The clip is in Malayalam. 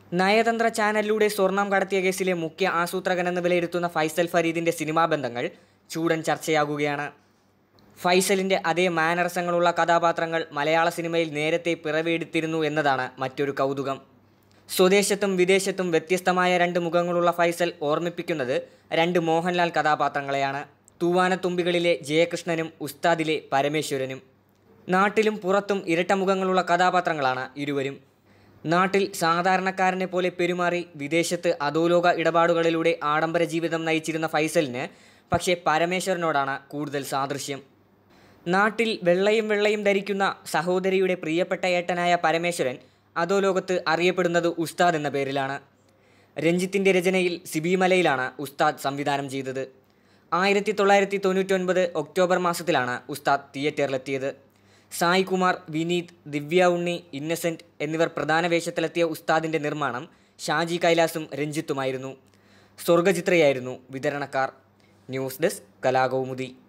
നയതന്ത്ര ചാനലിലൂടെ സ്വർണം കടത്തിയ കേസിലെ മുഖ്യ ആസൂത്രകനെന്ന് വിലയിരുത്തുന്ന ഫൈസൽ ഫരീദിൻ്റെ സിനിമാ ബന്ധങ്ങൾ ചൂടൻ ചർച്ചയാകുകയാണ് ഫൈസലിൻ്റെ അതേ മാനറസങ്ങളുള്ള കഥാപാത്രങ്ങൾ മലയാള സിനിമയിൽ നേരത്തെ പിറവിയെടുത്തിരുന്നു എന്നതാണ് മറ്റൊരു കൗതുകം സ്വദേശത്തും വിദേശത്തും വ്യത്യസ്തമായ രണ്ട് മുഖങ്ങളുള്ള ഫൈസൽ ഓർമ്മിപ്പിക്കുന്നത് രണ്ട് മോഹൻലാൽ കഥാപാത്രങ്ങളെയാണ് തൂവാനത്തുമ്പികളിലെ ജയകൃഷ്ണനും ഉസ്താദിലെ പരമേശ്വരനും നാട്ടിലും പുറത്തും ഇരട്ട മുഖങ്ങളുള്ള കഥാപാത്രങ്ങളാണ് ഇരുവരും നാട്ടിൽ സാധാരണക്കാരനെ പോലെ പെരുമാറി വിദേശത്ത് അധോലോക ഇടപാടുകളിലൂടെ ആഡംബര ജീവിതം നയിച്ചിരുന്ന ഫൈസലിന് പക്ഷേ പരമേശ്വരനോടാണ് കൂടുതൽ സാദൃശ്യം നാട്ടിൽ വെള്ളയും വെള്ളയും ധരിക്കുന്ന സഹോദരിയുടെ പ്രിയപ്പെട്ട ഏട്ടനായ പരമേശ്വരൻ അധോലോകത്ത് അറിയപ്പെടുന്നത് ഉസ്താദ് എന്ന പേരിലാണ് രഞ്ജിത്തിൻ്റെ രചനയിൽ സിബി മലയിലാണ് ഉസ്താദ് സംവിധാനം ചെയ്തത് ആയിരത്തി തൊള്ളായിരത്തി തൊണ്ണൂറ്റൊൻപത് ഒക്ടോബർ മാസത്തിലാണ് ഉസ്താദ് തിയേറ്ററിലെത്തിയത് സായ് കുമാർ വിനീത് ദിവ്യ ഉണ്ണി ഇന്നസെൻറ്റ് എന്നിവർ പ്രധാന വേഷത്തിലെത്തിയ ഉസ്താദിൻ്റെ നിർമ്മാണം ഷാജി കൈലാസും രഞ്ജിത്തുമായിരുന്നു സ്വർഗചിത്രയായിരുന്നു വിതരണക്കാർ ന്യൂസ് ഡെസ്ക് കലാകൗമുദി